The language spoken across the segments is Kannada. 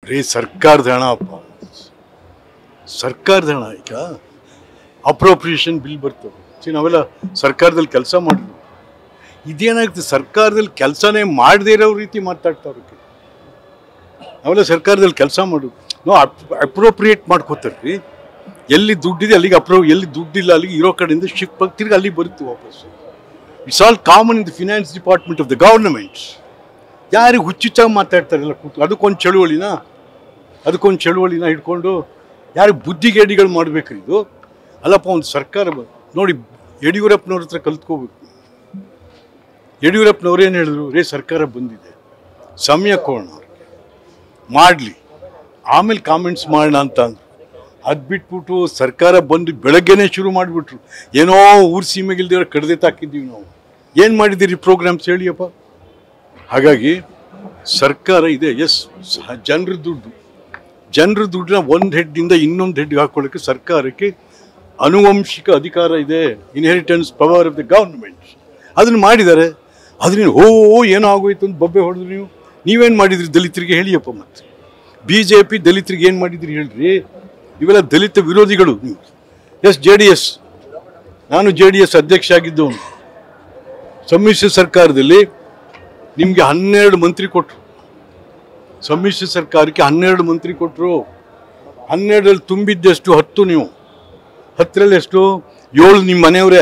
ರೀ ಸರ್ಕಾರದ ಹಣ ಅಪ್ಪ ಸರ್ಕಾರದ ಹಣ ಈಗ ಅಪ್ರೋಪ್ರಿಯೇಷನ್ ಬಿಲ್ ಬರ್ತವೆ ಸಿ ನಾವೆಲ್ಲ ಸರ್ಕಾರದಲ್ಲಿ ಕೆಲಸ ಮಾಡಿದ್ವಿ ಇದೇನಾಗುತ್ತೆ ಸರ್ಕಾರದಲ್ಲಿ ಕೆಲಸನೇ ಮಾಡದೇ ಇರೋ ರೀತಿ ಮಾತಾಡ್ತಾವ್ರೆ ನಾವೆಲ್ಲ ಸರ್ಕಾರದಲ್ಲಿ ಕೆಲಸ ಮಾಡು ನೋ ಅಪ್ರೋಪ್ರಿಯೇಟ್ ಮಾಡ್ಕೋತಾರ್ರಿ ಎಲ್ಲಿ ದುಡ್ಡಿದೆ ಅಲ್ಲಿಗೆ ಅಪ್ರೋ ಎಲ್ಲಿ ದುಡ್ಡಿಲ್ಲ ಅಲ್ಲಿಗೆ ಇರೋ ಕಡೆಯಿಂದ ಶಿಫ್ಟ್ ಆಗಿ ತಿರ್ಗಿ ಅಲ್ಲಿ ಬರುತ್ತೆ ವಾಪಸ್ it's all common in the finance department of the government ಯಾರಿಗೆ ಹುಚ್ಚುಚ್ಚಾಗಿ ಮಾತಾಡ್ತಾರಲ್ಲ ಕೂತು ಅದಕ್ಕೊಂದು ಚಳುವಳಿನ ಅದಕ್ಕೊಂದು ಚಳುವಳಿನ ಹಿಡ್ಕೊಂಡು ಯಾರಿಗೆ ಬುದ್ಧಿಗೇಡಿಗಳು ಮಾಡ್ಬೇಕ್ರಿ ಇದು ಅಲ್ಲಪ್ಪ ಒಂದು ಸರ್ಕಾರ ಬ- ನೋಡಿ ಯಡಿಯೂರಪ್ಪನವ್ರ ಹತ್ರ ಕಲ್ತ್ಕೋಬೇಕು ಯಡಿಯೂರಪ್ಪನವ್ರು ಏನು ಹೇಳಿದ್ರು ರೇ ಸರ್ಕಾರ ಬಂದಿದೆ ಸಮಯ ಕೊಡೋಣ ಅವ್ರಿಗೆ ಮಾಡಲಿ ಆಮೇಲೆ ಕಾಮೆಂಟ್ಸ್ ಮಾಡೋಣ ಅಂತ ಅಂದ್ರು ಅದು ಬಿಟ್ಬಿಟ್ಟು ಸರ್ಕಾರ ಬಂದು ಬೆಳಗ್ಗೆನೇ ಶುರು ಮಾಡಿಬಿಟ್ರು ಏನೋ ಊರು ಸೀಮೆಗಿಲ್ದಿರೋ ಕಡ್ದೆ ತಾಕಿದ್ದೀವಿ ನಾವು ಏನು ಮಾಡಿದ್ದೀರಿ ಪ್ರೋಗ್ರಾಮ್ಸ್ ಹೇಳಿಯಪ್ಪ ಹಾಗಾಗಿ ಸರ್ಕಾರ ಇದೆ ಎಸ್ ಜನರ ದುಡ್ಡು ಜನರ ದುಡ್ಡನ್ನ ಒಂದು ಹೆಡ್ಡಿಂದ ಇನ್ನೊಂದು ಹೆಡ್ಗೆ ಹಾಕೊಳ್ಳೋಕ್ಕೆ ಸರ್ಕಾರಕ್ಕೆ ಅನುವಂಶಿಕ ಅಧಿಕಾರ ಇದೆ inheritance power of the government ಅದನ್ನು ಮಾಡಿದ್ದಾರೆ ಅದನ್ನ ಓ ಏನೋ ಆಗೋಯ್ತು ಅಂತ ಬೊಬ್ಬೆ ಹೊಡೆದ್ರು ನೀವು ನೀವೇನು ಮಾಡಿದ್ರಿ ದಲಿತರಿಗೆ ಹೇಳಿಯಪ್ಪ ಮತ್ತೆ ಬಿ ಜೆ ಪಿ ದಲಿತರಿಗೆ ಏನು ಮಾಡಿದ್ರಿ ಹೇಳ್ರಿ ಇವೆಲ್ಲ ದಲಿತ ವಿರೋಧಿಗಳು ನೀವು ಎಸ್ ಜೆ ಡಿ ಎಸ್ ನಾನು ಜೆ ಡಿ ಎಸ್ ಅಧ್ಯಕ್ಷ ಆಗಿದ್ದವನು ಸಮ್ಮಿಶ್ರ ಸರ್ಕಾರದಲ್ಲಿ ನಿಮಗೆ ಹನ್ನೆರಡು ಮಂತ್ರಿ ಕೊಟ್ಟರು ಸಮ್ಮಿಶ್ರ ಸರ್ಕಾರಕ್ಕೆ ಹನ್ನೆರಡು ಮಂತ್ರಿ ಕೊಟ್ಟರು ಹನ್ನೆರಡರಲ್ಲಿ ತುಂಬಿದ್ದೆಷ್ಟು ಹತ್ತು ನೀವು ಹತ್ತರಲ್ಲಿ ಎಷ್ಟು ಏಳು ನಿಮ್ಮ ಮನೆಯವರೇ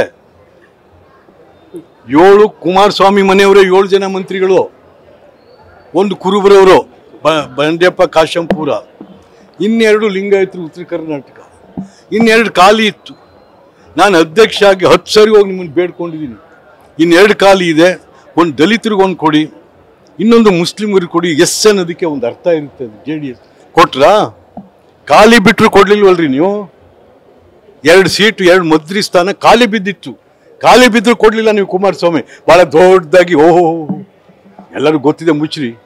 ಏಳು ಕುಮಾರಸ್ವಾಮಿ ಮನೆಯವರೇ ಏಳು ಜನ ಮಂತ್ರಿಗಳು ಒಂದು ಕುರುಬರವರು ಬ ಬಂಡೆಪ್ಪ ಕಾಶಂಪುರ ಇನ್ನೆರಡು ಲಿಂಗಾಯತರು ಉತ್ತರ ಕರ್ನಾಟಕ ಇನ್ನೆರಡು ಖಾಲಿ ಇತ್ತು ನಾನು ಅಧ್ಯಕ್ಷ ಆಗಿ ಹತ್ತು ಸರಿ ಹೋಗಿ ನಿಮ್ಮನ್ನು ಬೇಡ್ಕೊಂಡಿದ್ದೀನಿ ಇನ್ನೆರಡು ಖಾಲಿ ಇದೆ ಒಂದು ದಲಿತರಿಗೆ ಒಂದು ಕೊಡಿ ಇನ್ನೊಂದು ಮುಸ್ಲಿಮರಿಗೆ ಕೊಡಿ ಎಸ್ ಅನ್ನೋದಕ್ಕೆ ಒಂದು ಅರ್ಥ ಇರುತ್ತೆ ಜೆ ಡಿ ಎಸ್ ಕೊಟ್ರಾ ಖಾಲಿ ಬಿಟ್ಟರು ಕೊಡ್ಲಿಲ್ವಲ್ರಿ ನೀವು ಎರಡು ಸೀಟು ಎರಡು ಮಂತ್ರಿ ಸ್ಥಾನ ಖಾಲಿ ಬಿದ್ದಿತ್ತು ಖಾಲಿ ಬಿದ್ದರೂ ಕೊಡ್ಲಿಲ್ಲ ನೀವು ಕುಮಾರಸ್ವಾಮಿ ಬಹಳ ದೊಡ್ಡದಾಗಿ ಓಹೋ ಎಲ್ಲರೂ ಗೊತ್ತಿದೆ ಮುಚ್ಚ್ರಿ